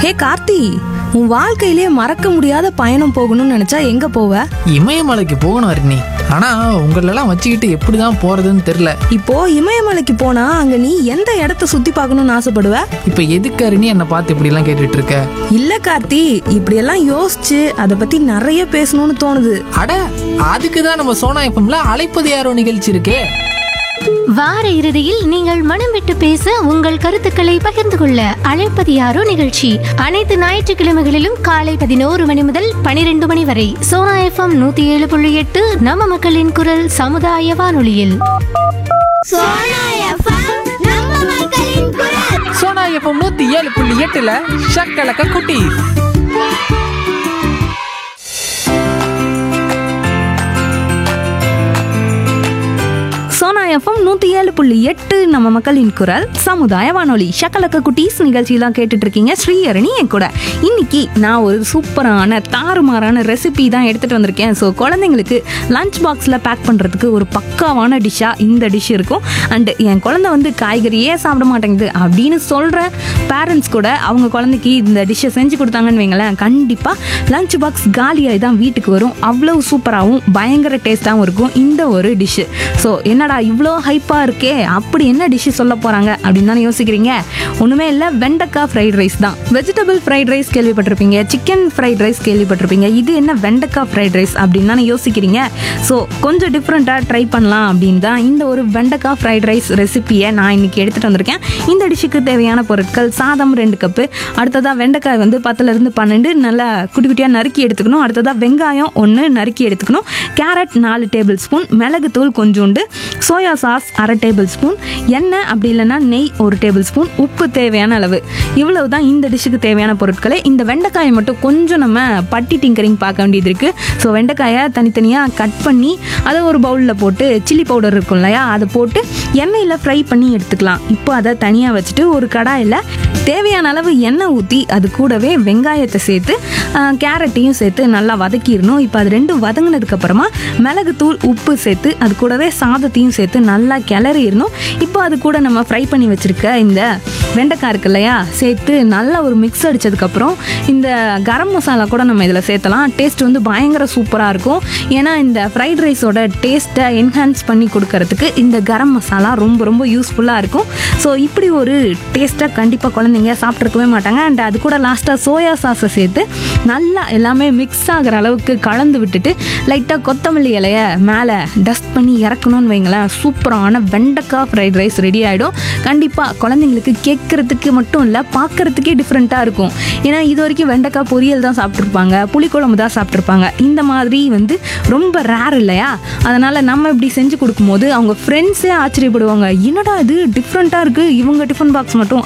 ஹே கார்த்தி உன் வாழ்க்கையிலே மறக்க முடியாத பயணம் போகணும்னு நினைச்சா எங்க போவ இமயமலைக்கு போகணும் அருணி ஆனா உங்களெல்லாம் வச்சுக்கிட்டு எப்படிதான் போறதுன்னு தெரியல இப்போ இமயமலைக்கு போனா அங்க நீ எந்த இடத்த சுத்தி பார்க்கணும்னு ஆசைப்படுவ இப்ப எதுக்கு அருணி என்னை பார்த்து இப்படி எல்லாம் கேட்டுட்டு இருக்க இல்ல கார்த்தி இப்படியெல்லாம் யோசிச்சு அதை பத்தி நிறைய பேசணும்னு தோணுது அட அதுக்கு தான் நம்ம சோனா எஃப்எம்ல அழைப்பது யாரோ நிகழ்ச்சி இருக்கே வார இறுதியில் நீங்கள் மனம் விட்டு பேச உங்கள் கருத்துக்களை பகிர்ந்து கொள்ள அழைப்பது யாரோ நிகழ்ச்சி அனைத்து ஞாயிற்றுக்கிழமைகளிலும் காலை பதினோரு மணி முதல் பனிரெண்டு மணி வரை சோனா எஃப்எம் நூத்தி ஏழு புள்ளி எட்டு நம்ம மக்களின் குரல் சமுதாய வானொலியில் சோனா எஃப்எம் நூத்தி ஏழு புள்ளி எட்டுல ஷக்கலக்க குட்டி சோனா எஃப்எம் நூத்தி ஏழு புள்ளி எட்டு நம்ம மக்களின் குரல் சமுதாய வானொலி ஷக்கலக்க குட்டீஸ் நிகழ்ச்சியெல்லாம் கேட்டுட்டு இருக்கீங்க ஸ்ரீஹரணி என் கூட இன்னைக்கு நான் ஒரு சூப்பரான தாறுமாறான ரெசிபி தான் எடுத்துட்டு வந்திருக்கேன் ஸோ குழந்தைங்களுக்கு லஞ்ச் பாக்ஸில் பேக் பண்ணுறதுக்கு ஒரு பக்காவான டிஷ்ஷாக இந்த டிஷ் இருக்கும் அண்ட் என் குழந்தை வந்து காய்கறியே சாப்பிட மாட்டேங்குது அப்படின்னு சொல்கிற பேரண்ட்ஸ் கூட அவங்க குழந்தைக்கு இந்த டிஷ்ஷை செஞ்சு கொடுத்தாங்கன்னு வைங்களேன் கண்டிப்பாக லஞ்ச் பாக்ஸ் காலியாகி தான் வீட்டுக்கு வரும் அவ்வளவு சூப்பராகவும் பயங்கர டேஸ்ட்டாகவும் இருக்கும் இந்த ஒரு டிஷ்ஷு ஸோ என்னடா இவ்வளோ ஹைப்பாக இருக்கே அப்படி என்ன டிஷ்ஷு சொல்ல போகிறாங்க அப்படின்னு தானே யோசிக்கிறீங்க ஒன்றுமே இல்லை வெண்டைக்காய் ஃப்ரைட் ரைஸ் தான் வெஜிடபிள் ஃப்ரைட் ரைஸ் கேள்விப்பட்டிருப்பீங்க சிக்கன் ஃப்ரைட் ரைஸ் கேள்விப்பட்டிருப்பீங்க இது என்ன வெண்டைக்காய் ஃப்ரைட் ரைஸ் அப்படின்னு தானே யோசிக்கிறீங்க ஸோ கொஞ்சம் டிஃப்ரெண்ட்டாக ட்ரை பண்ணலாம் அப்படின்னு தான் இந்த ஒரு வெண்டைக்காய் ஃப்ரைட் ரைஸ் ரெசிபியை நான் இன்னைக்கு எடுத்துகிட்டு வந்திருக்கேன் இந்த டிஷ்ஷுக்கு தேவையான பொருட்கள் சாதம் ரெண்டு கப்பு அடுத்ததாக வெண்டைக்காய் வந்து பத்துலேருந்து பன்னெண்டு நல்லா குட்டி குட்டியாக நறுக்கி எடுத்துக்கணும் அடுத்ததாக வெங்காயம் ஒன்று நறுக்கி எடுத்துக்கணும் கேரட் நாலு டேபிள் ஸ்பூன் மிளகுத்தூள் கொஞ்சோண்டு சோயா சாஸ் அரை டேபிள் ஸ்பூன் எண்ணெய் அப்படி இல்லைன்னா நெய் ஒரு டேபிள் ஸ்பூன் உப்பு தேவையான அளவு இவ்வளவு தான் இந்த டிஷ்ஷுக்கு தேவையான பொருட்களே இந்த வெண்டைக்காயை மட்டும் கொஞ்சம் நம்ம பட்டி டிங்கரிங் பார்க்க வேண்டியது இருக்குது ஸோ வெண்டைக்காயை தனித்தனியாக கட் பண்ணி அதை ஒரு பவுலில் போட்டு சில்லி பவுடர் இருக்கும் இல்லையா அதை போட்டு எண்ணெயில் ஃப்ரை பண்ணி எடுத்துக்கலாம் இப்போ அதை தனியாக வச்சுட்டு ஒரு கடாயில் தேவையான அளவு எண்ணெய் ஊற்றி அது கூடவே வெங்காயத்தை சேர்த்து ஆ, கேரட்டையும் சேர்த்து நல்லா வதக்கிடணும் இப்போ அது ரெண்டும் வதங்கினதுக்கு அப்புறமா மிளகுத்தூள் உப்பு சேர்த்து அது கூடவே சாதத்தையும் சேர்த்து நல்லா கிளறிடணும் இப்போ அது கூட நம்ம ஃப்ரை பண்ணி வச்சிருக்க இந்த வெண்டைக்காய் இருக்கு இல்லையா சேர்த்து நல்லா ஒரு மிக்ஸ் அடிச்சதுக்கப்புறம் இந்த கரம் மசாலா கூட நம்ம இதில் சேர்த்தலாம் டேஸ்ட் வந்து பயங்கர சூப்பராக இருக்கும் ஏன்னா இந்த ஃப்ரைட் ரைஸோட டேஸ்ட்டை என்ஹான்ஸ் பண்ணி கொடுக்கறதுக்கு இந்த கரம் மசாலா ரொம்ப ரொம்ப யூஸ்ஃபுல்லாக இருக்கும் ஸோ இப்படி ஒரு டேஸ்ட்டாக கண்டிப்பாக குழந்தைங்க சாப்பிட்ருக்கவே மாட்டாங்க அண்ட் அது கூட லாஸ்ட்டாக சோயா சாஸை சேர்த்து நல்லா எல்லாமே மிக்ஸ் ஆகிற அளவுக்கு கலந்து விட்டுட்டு லைட்டாக கொத்தமல்லி இலைய மேலே டஸ்ட் பண்ணி இறக்கணும்னு வைங்களேன் சூப்பரான வெண்டைக்காய் ஃப்ரைட் ரைஸ் ரெடி ஆகிடும் கண்டிப்பாக குழந்தைங்களுக்கு கேட்குறதுக்கு மட்டும் இல்லை பார்க்குறதுக்கே டிஃப்ரெண்ட்டாக இருக்கும் ஏன்னா இது வரைக்கும் வெண்டைக்காய் பொரியல் தான் சாப்பிட்ருப்பாங்க புளிக்குழம்பு தான் சாப்பிட்ருப்பாங்க இந்த மாதிரி வந்து ரொம்ப ரேர் இல்லையா அதனால் நம்ம இப்படி செஞ்சு கொடுக்கும்போது அவங்க ஃப்ரெண்ட்ஸே ஆச்சரியப்படுவாங்க என்னடா இது டிஃப்ரெண்ட்டாக இருக்குது இவங்க டிஃபன் பாக்ஸ் மட்டும்